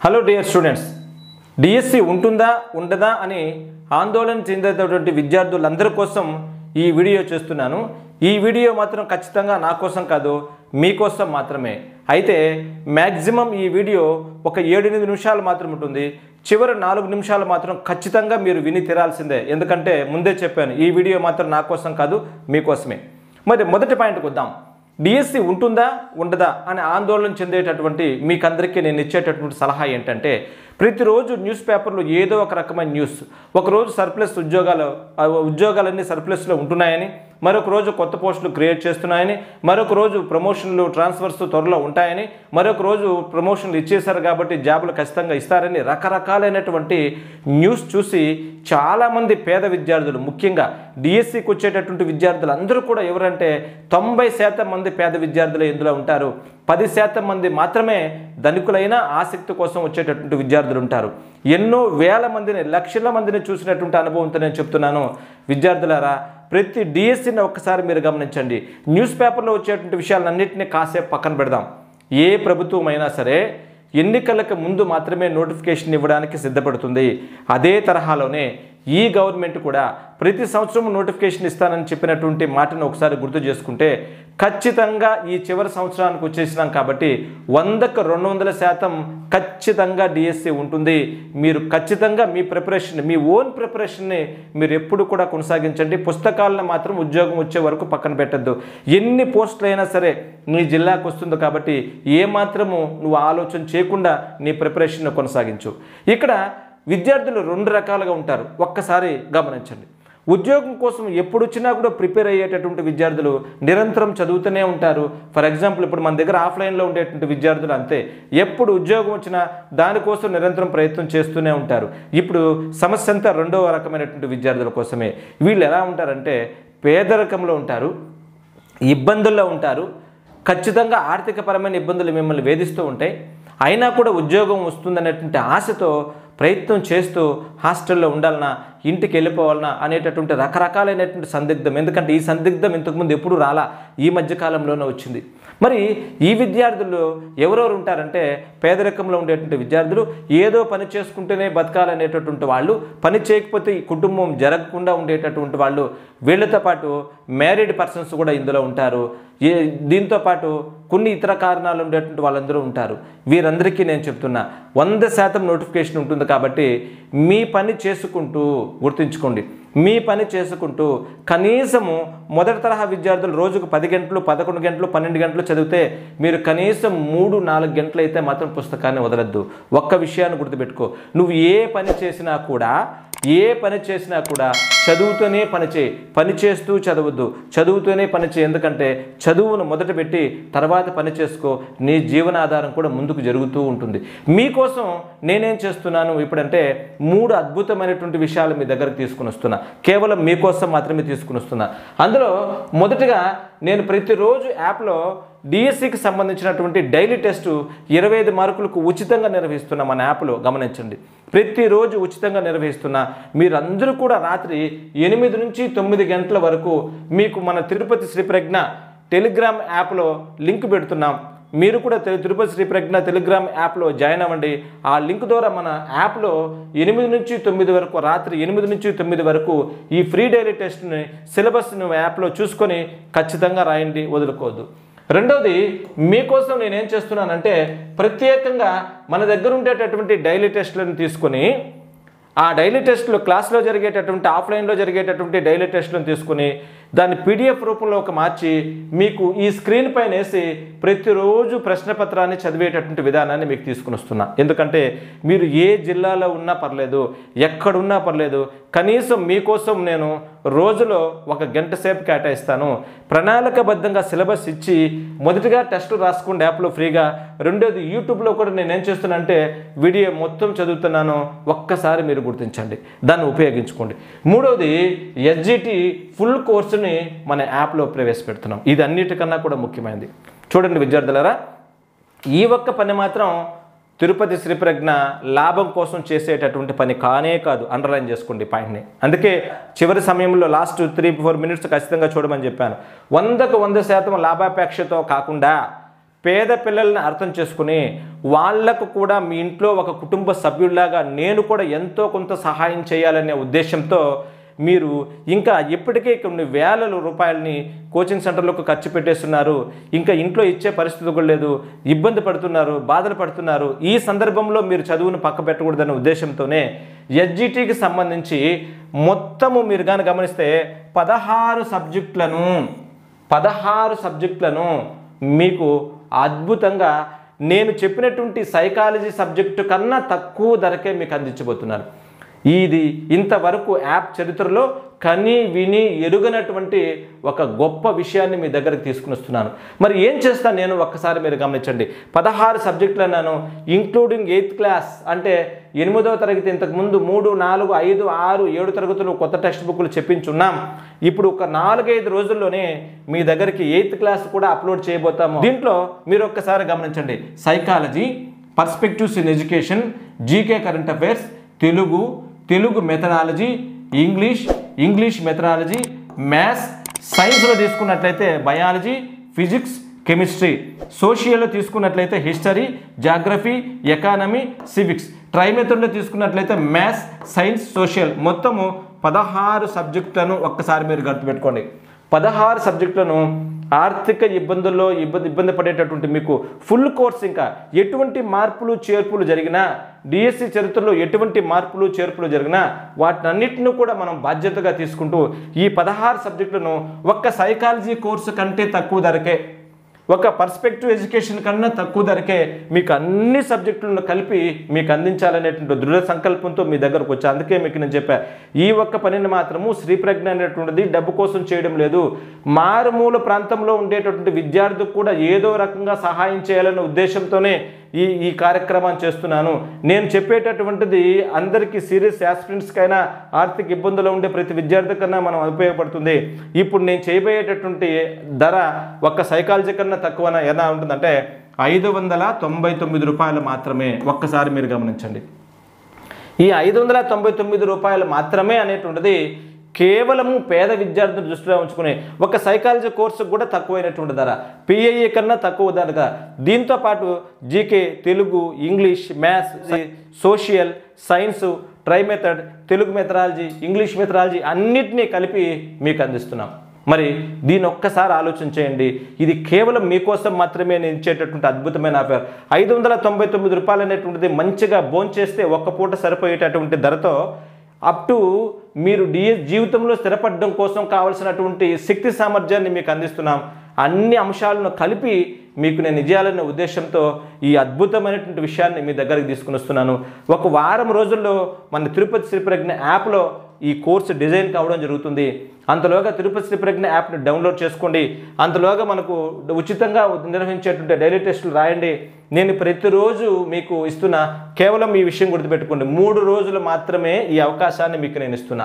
Hello dear students DSC ఉంటుందా ఉండదా అని ఆందోళన చెందేటటువంటి విద్యార్థులందరి కోసం ఈ వీడియో చేస్తున్నాను ఈ వీడియో మాత్రం ఖచ్చితంగా నా కోసం కాదు మీకోసం మాత్రమే అయితే మ్యాక్సిమం ఈ వీడియో ఒక ఏడెనిమిది నిమిషాలు మాత్రం ఉంటుంది చివరి నాలుగు నిమిషాలు మాత్రం ఖచ్చితంగా మీరు విని తీరాల్సిందే ఎందుకంటే ముందే చెప్పాను ఈ వీడియో మాత్రం నా కోసం కాదు మీకోసమే మరి మొదటి పాయింట్కి వద్దాం డిఎస్సి ఉంటుందా ఉండదా అని ఆందోళన చెందేటటువంటి మీకందరికీ నేను ఇచ్చేటటువంటి సలహా ఏంటంటే ప్రతిరోజు న్యూస్ పేపర్లో ఏదో ఒక రకమైన న్యూస్ ఒకరోజు సర్ప్లస్ ఉద్యోగాలు ఆ ఉద్యోగాలన్నీ సర్ప్లస్లో ఉంటున్నాయని మరొక రోజు కొత్త పోస్టులు క్రియేట్ చేస్తున్నాయని మరొక రోజు ప్రమోషన్లు ట్రాన్స్ఫర్స్ త్వరలో ఉంటాయని మరొక రోజు ప్రమోషన్లు ఇచ్చేశారు కాబట్టి జాబులు ఖచ్చితంగా ఇస్తారని రకరకాలైనటువంటి న్యూస్ చూసి చాలామంది పేద విద్యార్థులు ముఖ్యంగా డిఎస్సికి వచ్చేటటువంటి విద్యార్థులు అందరూ కూడా ఎవరంటే తొంభై శాతం మంది పేద విద్యార్థులు ఇందులో ఉంటారు పది శాతం మంది మాత్రమే ధనికులైన ఆసక్తి కోసం వచ్చేటటువంటి విద్యార్థులు ఉంటారు ఎన్నో వేల మందిని లక్షల మందిని చూసినటువంటి అనుభవంతో నేను చెప్తున్నాను విద్యార్థులారా ప్రతి డిఎస్సిని ఒక్కసారి మీరు గమనించండి న్యూస్ పేపర్లో వచ్చేటువంటి విషయాలన్నింటినీ కాసేపు పక్కన పెడదాం ఏ ప్రభుత్వం అయినా సరే ఎన్నికలకు ముందు మాత్రమే నోటిఫికేషన్ ఇవ్వడానికి సిద్ధపడుతుంది అదే తరహాలోనే ఈ గవర్నమెంట్ కూడా ప్రతి సంవత్సరం నోటిఫికేషన్ ఇస్తానని చెప్పినటువంటి మాటను ఒకసారి గుర్తు చేసుకుంటే ఖచ్చితంగా ఈ చివరి సంవత్సరానికి వచ్చేసినాం కాబట్టి వందకు రెండు వందల శాతం ఖచ్చితంగా డిఎస్సి ఉంటుంది మీరు ఖచ్చితంగా మీ ప్రిపరేషన్ మీ ఓన్ ప్రిపరేషన్ని మీరు ఎప్పుడు కూడా కొనసాగించండి పుస్తకాలను మాత్రం ఉద్యోగం వచ్చే వరకు పక్కన పెట్టద్దు ఎన్ని పోస్టులు అయినా సరే నీ జిల్లాకు వస్తుంది కాబట్టి ఏమాత్రము నువ్వు ఆలోచన చేయకుండా నీ ప్రిపరేషన్ కొనసాగించు ఇక్కడ విద్యార్థులు రెండు రకాలుగా ఉంటారు ఒక్కసారి గమనించండి ఉద్యోగం కోసం ఎప్పుడు వచ్చినా కూడా ప్రిపేర్ అయ్యేటటువంటి విద్యార్థులు నిరంతరం చదువుతూనే ఉంటారు ఫర్ ఎగ్జాంపుల్ ఇప్పుడు మన దగ్గర ఆఫ్లైన్లో ఉండేటువంటి విద్యార్థులు అంతే ఎప్పుడు ఉద్యోగం వచ్చినా దానికోసం నిరంతరం ప్రయత్నం చేస్తూనే ఉంటారు ఇప్పుడు సమస్య అంతా రెండవ రకమైనటువంటి విద్యార్థుల కోసమే వీళ్ళు ఎలా ఉంటారంటే పేదరికంలో ఉంటారు ఇబ్బందుల్లో ఉంటారు ఖచ్చితంగా ఆర్థికపరమైన ఇబ్బందులు మిమ్మల్ని వేధిస్తూ ఉంటాయి అయినా కూడా ఉద్యోగం వస్తుందనేటువంటి ఆశతో ప్రయత్నం చేస్తూ హాస్టల్లో ఉండాలన్నా ఇంటికి వెళ్ళిపోవాలన్నా అనేటటువంటి రకరకాలైనటువంటి సందిగ్ధం ఎందుకంటే ఈ సందిగ్ధం ఇంతకుముందు ఎప్పుడు రాలా ఈ మధ్యకాలంలోనే వచ్చింది మరి ఈ విద్యార్థులు ఎవరెవరు ఉంటారంటే పేదరికంలో ఉండేటువంటి విద్యార్థులు ఏదో పని చేసుకుంటూనే బతకాలనేటటువంటి వాళ్ళు పని చేయకపోతే ఈ కుటుంబం జరగకుండా ఉండేటటువంటి వాళ్ళు వీళ్ళతో పాటు మ్యారీడ్ పర్సన్స్ కూడా ఇందులో ఉంటారు ఏ దీంతో పాటు కొన్ని ఇతర కారణాలు ఉండేటువంటి వాళ్ళందరూ ఉంటారు వీరందరికీ నేను చెప్తున్నా వంద శాతం నోటిఫికేషన్ ఉంటుంది కాబట్టి మీ పని చేసుకుంటూ గుర్తుంచుకోండి మీ పని చేసుకుంటూ కనీసము మొదటి తరహా విద్యార్థులు రోజుకు పది గంటలు పదకొండు గంటలు పన్నెండు గంటలు చదివితే మీరు కనీసం మూడు నాలుగు గంటలు అయితే మాత్రం పుస్తకాన్ని వదలద్దు ఒక్క విషయాన్ని గుర్తుపెట్టుకో నువ్వు ఏ పని చేసినా కూడా ఏ పని చేసినా కూడా చదువుతూనే పని చేయి పని చేస్తూ చదవద్దు చదువుతూనే పని చేయి ఎందుకంటే చదువును మొదట పెట్టి తర్వాత పని చేసుకో నీ జీవనాధారం కూడా ముందుకు జరుగుతూ ఉంటుంది మీకోసం నేనేం చేస్తున్నాను ఇప్పుడంటే మూడు అద్భుతమైనటువంటి విషయాలు మీ దగ్గరకు తీసుకుని వస్తున్నా కేవలం మీకోసం మాత్రమే తీసుకుని వస్తున్నా అందులో మొదటగా నేను ప్రతిరోజు యాప్లో డిఎస్సికి సంబంధించినటువంటి డైలీ టెస్ట్ ఇరవై ఐదు మార్కులకు ఉచితంగా నిర్వహిస్తున్న మన యాప్లో గమనించండి ప్రతిరోజు ఉచితంగా నిర్వహిస్తున్నా మీరందరూ కూడా రాత్రి ఎనిమిది నుంచి తొమ్మిది గంటల వరకు మీకు మన తిరుపతి శ్రీ ప్రజ్ఞ టెలిగ్రామ్ యాప్లో లింక్ పెడుతున్నాం మీరు కూడా తె- తిరుపతి శ్రీ ప్రజ్ఞ టెలిగ్రామ్ యాప్లో జాయిన్ అవ్వండి ఆ లింక్ ద్వారా మన యాప్లో ఎనిమిది నుంచి తొమ్మిది వరకు రాత్రి ఎనిమిది నుంచి తొమ్మిది వరకు ఈ ఫ్రీ డైలీ టెస్ట్ని సిలబస్ను యాప్లో చూసుకొని ఖచ్చితంగా రాయండి వదులుకోవద్దు రెండవది మీకోసం నేనేం చేస్తున్నానంటే ప్రత్యేకంగా మన దగ్గర ఉండేటటువంటి డైలీ టెస్ట్లను తీసుకొని ఆ డైలీ టెస్ట్లు క్లాస్లో జరిగేటటువంటి ఆఫ్లైన్లో జరిగేటటువంటి డైలీ టెస్ట్లను తీసుకుని దాన్ని పీడిఎఫ్ రూపంలో ఒక మార్చి మీకు ఈ స్క్రీన్ పైన వేసి ప్రతిరోజు ప్రశ్నపత్రాన్ని చదివేటటువంటి విధానాన్ని మీకు తీసుకుని వస్తున్నా ఎందుకంటే మీరు ఏ జిల్లాలో ఉన్నా పర్లేదు ఎక్కడున్నా పర్లేదు కనీసం మీకోసం నేను రోజులో ఒక గంట సేపు కేటాయిస్తాను ప్రణాళికబద్ధంగా సిలబస్ ఇచ్చి మొదటిగా టెస్ట్ రాసుకోండి యాప్లో ఫ్రీగా రెండోది యూట్యూబ్లో కూడా నేను ఏం చేస్తున్నానంటే వీడియో మొత్తం చదువుతున్నాను ఒక్కసారి మీరు గుర్తించండి దాన్ని ఉపయోగించుకోండి మూడోది ఎస్జిటి ఫుల్ కోర్సుని మన యాప్లో ప్రవేశపెడుతున్నాం ఇది అన్నిటికన్నా కూడా ముఖ్యమైనది చూడండి విద్యార్థులారా ఈ ఒక్క పని మాత్రం తిరుపతి శ్రీ ప్రజ్ఞ లాభం కోసం చేసేటటువంటి పని కానే కాదు అండర్లైన్ చేసుకోండి పాయింట్ని అందుకే చివరి సమయంలో లాస్ట్ త్రీ ఫోర్ మినిట్స్ ఖచ్చితంగా చూడమని చెప్పాను వందకు వంద శాతం లాభాపేక్షతో కాకుండా పేద పిల్లల్ని అర్థం చేసుకుని వాళ్లకు కూడా మీ ఇంట్లో ఒక కుటుంబ సభ్యుల్లాగా నేను కూడా ఎంతో కొంత సహాయం చేయాలనే ఉద్దేశంతో మీరు ఇంకా ఇప్పటికే కొన్ని వేల రూపాయలని కోచింగ్ సెంటర్లకు ఖర్చు పెట్టేస్తున్నారు ఇంకా ఇంట్లో ఇచ్చే పరిస్థితి కూడా లేదు ఇబ్బంది పడుతున్నారు బాధలు పడుతున్నారు ఈ సందర్భంలో మీరు చదువును పక్క పెట్టకూడదనే ఉద్దేశంతోనే ఎస్జిటికి సంబంధించి మొత్తము మీరు కానీ గమనిస్తే పదహారు సబ్జెక్టులను పదహారు సబ్జెక్టులను మీకు అద్భుతంగా నేను చెప్పినటువంటి సైకాలజీ సబ్జెక్టు కన్నా తక్కువ ధరకే మీకు అందించబోతున్నాను ఇది ఇంతవరకు యాప్ చరిత్రలో కని విని ఎరుగనటువంటి ఒక గొప్ప విషయాన్ని మీ దగ్గరకు తీసుకుని వస్తున్నాను మరి ఏం చేస్తాను నేను ఒక్కసారి మీరు గమనించండి పదహారు సబ్జెక్టులు అన్నాను ఇంక్లూడింగ్ ఎయిత్ క్లాస్ అంటే ఎనిమిదవ తరగతి ఇంతకు ముందు మూడు నాలుగు ఐదు ఆరు ఏడు తరగతులు కొత్త టెక్స్ట్ బుక్లు చెప్పించున్నాం ఇప్పుడు ఒక నాలుగైదు రోజుల్లోనే మీ దగ్గరికి ఎయిత్ క్లాస్ కూడా అప్లోడ్ చేయబోతాము దీంట్లో మీరు ఒక్కసారి గమనించండి psychology perspectives in education GK current affairs Telugu Telugu methodology English English methodology maths సైన్స్లో తీసుకున్నట్లయితే బయాలజీ ఫిజిక్స్ కెమిస్ట్రీ సోషియల్లో తీసుకున్నట్లయితే హిస్టరీ జాగ్రఫీ ఎకానమీ సివిక్స్ ట్రైమెథడ్లో తీసుకున్నట్లయితే మ్యాథ్స్ సైన్స్ సోషల్ మొత్తము పదహారు సబ్జెక్టులను ఒక్కసారి మీరు గుర్తుపెట్టుకోండి పదహారు సబ్జెక్టులను ఆర్థిక ఇబ్బందుల్లో ఇబ్బంది ఇబ్బంది పడేటటువంటి మీకు ఫుల్ కోర్స్ ఇంకా ఎటువంటి మార్పులు చేర్పులు జరిగినా డిఎస్సి చరిత్రలో ఎటువంటి మార్పులు చేర్పులు జరిగినా వాటినన్నిటిని కూడా మనం బాధ్యతగా తీసుకుంటూ ఈ పదహారు సబ్జెక్టులను ఒక్క సైకాలజీ కోర్సు కంటే తక్కువ ధరకే ఒక పర్స్పెక్టివ్ ఎడ్యుకేషన్ కన్నా తక్కువ ధరకే మీకు అన్ని సబ్జెక్టులను కలిపి మీకు అందించాలనేటువంటి దృఢ సంకల్పంతో మీ దగ్గరకు వచ్చా అందుకే మీకు నేను చెప్పా ఈ ఒక్క పనిని మాత్రము శ్రీ ప్రజ్ఞ అనేటువంటిది డబ్బు కోసం చేయడం లేదు మారుమూల ప్రాంతంలో ఉండేటటువంటి విద్యార్థికి కూడా ఏదో రకంగా సహాయం చేయాలనే ఉద్దేశంతోనే ఈ ఈ కార్యక్రమాన్ని చేస్తున్నాను నేను చెప్పేటటువంటిది అందరికీ సీరియస్ యాస్పిరెంట్స్కైనా ఆర్థిక ఇబ్బందులు ఉండే ప్రతి విద్యార్థి కన్నా మనం ఉపయోగపడుతుంది ఇప్పుడు నేను చేయబోయేటటువంటి ధర ఒక్క సైకాలజీ కన్నా తక్కువ ఎలా ఉంటుందంటే ఐదు వందల తొంభై తొమ్మిది రూపాయలు మాత్రమే ఒక్కసారి మీరు గమనించండి ఈ ఐదు వందల తొంభై తొమ్మిది రూపాయలు మాత్రమే అనేటువంటిది కేవలము పేద విద్యార్థులు దృష్టిలో ఉంచుకునే ఒక సైకాలజీ కోర్సు కూడా తక్కువైనటువంటి ధర పిఐఏ కన్నా తక్కువ ధర దీంతో పాటు GK Telugu English maths social science tri method Telugu methodology English methodology అన్నిటినీ కలిపి మీకు అందిస్తున్నాం మరి దీని ఒక్కసారి ఆలోచన చేయండి ఇది కేవలం మీకోసం మాత్రమే నేను ఇచ్చేటటువంటి అద్భుతమైన ఆఫర్ ఐదు వందల తొంభై తొమ్మిది రూపాయలు అనేటువంటిది మంచిగా భోంచేస్తే ఒక్క పూట సరిపోయేటటువంటి ధరతో అప్ టు మీరు డిఎస్ జీవితంలో స్థిరపడడం కోసం కావాల్సినటువంటి శక్తి సామర్థ్యాన్ని మీకు అందిస్తున్నాం అన్ని అంశాలను కలిపి మీకు నేను నిజాలనే ఉద్దేశంతో ఈ అద్భుతమైనటువంటి విషయాన్ని మీ దగ్గరికి తీసుకుని వస్తున్నాను ఒక వారం రోజుల్లో మన తిరుపతి శ్రీప్రజ్ఞ యాప్లో ఈ కోర్సు డిజైన్ కావడం జరుగుతుంది అంతలోగా తిరుపతి శ్రీప్రజ్ఞ యాప్ని డౌన్లోడ్ చేసుకోండి అంతలోగా మనకు ఉచితంగా నిర్వహించేటువంటి డైలీ టెస్టులు రాయండి నేను ప్రతిరోజు మీకు ఇస్తున్న కేవలం ఈ విషయం గుర్తుపెట్టుకోండి మూడు రోజులు మాత్రమే ఈ అవకాశాన్ని మీకు నేను ఇస్తున్నా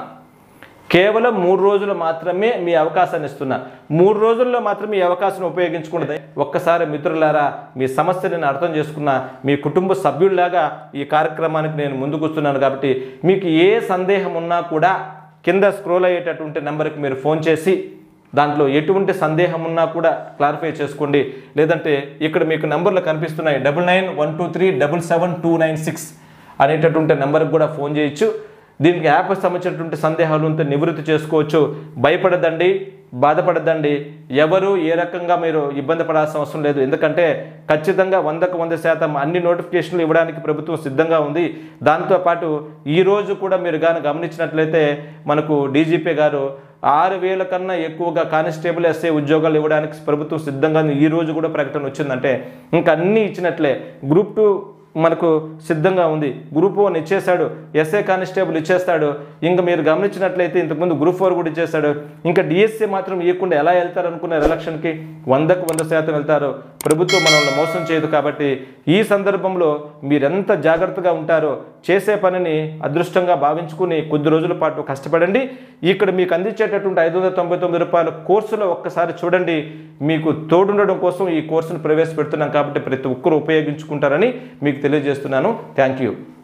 కేవలం మూడు రోజులు మాత్రమే మీ అవకాశాన్ని ఇస్తున్నా మూడు రోజుల్లో మాత్రమే ఈ అవకాశాన్ని ఉపయోగించుకున్నది ఒక్కసారి మిత్రులారా మీ సమస్యని నేను అర్థం చేసుకున్న మీ కుటుంబ సభ్యుల్లాగా ఈ కార్యక్రమానికి నేను ముందుకు వస్తున్నాను కాబట్టి మీకు ఏ సందేహం ఉన్నా కూడా కింద స్క్రోల్ అయ్యేటటువంటి నెంబర్కి మీరు ఫోన్ చేసి దాంట్లో ఎటువంటి సందేహం ఉన్నా కూడా క్లారిఫై చేసుకోండి లేదంటే ఇక్కడ మీకు నెంబర్లు కనిపిస్తున్నాయి double nine one two three double seven two nine six అనేటటువంటి నెంబర్కి కూడా ఫోన్ చేయొచ్చు దీనికి యాప్ సంబంధించినటువంటి సందేహాలు ఉంటే నివృత్తి చేసుకోవచ్చు భయపడదండి బాధపడద్దండి ఎవరు ఏ రకంగా మీరు ఇబ్బంది పడాల్సిన అవసరం లేదు ఎందుకంటే ఖచ్చితంగా వందకు వంద శాతం అన్ని నోటిఫికేషన్లు ఇవ్వడానికి ప్రభుత్వం సిద్ధంగా ఉంది దాంతోపాటు ఈ రోజు కూడా మీరు కానీ గమనించినట్లయితే మనకు డీజీపీ గారు ఆరు వేల కన్నా ఎక్కువగా కానిస్టేబుల్ ఎస్ఐ ఉద్యోగాలు ఇవ్వడానికి ప్రభుత్వం సిద్ధంగా ఉంది. ఈ రోజు కూడా ప్రకటన వచ్చిందంటే ఇంకా అన్నీ ఇచ్చినట్లే గ్రూప్ టూ మనకు సిద్ధంగా ఉంది గ్రూప్ వన్ ఇచ్చేశాడు ఎస్ఏ కానిస్టేబుల్ ఇచ్చేస్తాడు ఇంకా మీరు గమనించినట్లయితే ఇంతకుముందు గ్రూప్ ఫోర్ కూడా ఇచ్చేస్తాడు ఇంకా డిఎస్సి మాత్రం ఇవ్వకుండా ఎలా వెళ్తారు అనుకున్నారు ఎలక్షన్కి వందకు వంద శాతం వెళ్తారు ప్రభుత్వం మనల్ని మోసం చేయదు కాబట్టి ఈ సందర్భంలో మీరెంత జాగ్రత్తగా ఉంటారో చేసే పనిని అదృష్టంగా భావించుకుని కొద్ది రోజుల పాటు కష్టపడండి ఇక్కడ మీకు అందించేటటువంటి ఐదు వందల తొంభై తొమ్మిది రూపాయల కోర్సులో ఒక్కసారి చూడండి మీకు తోడుండడం కోసం ఈ కోర్సును ప్రవేశపెడుతున్నాం కాబట్టి ప్రతి ఒక్కరూ ఉపయోగించుకుంటారని మీకు తెలియజేస్తున్నాను థ్యాంక్ యూ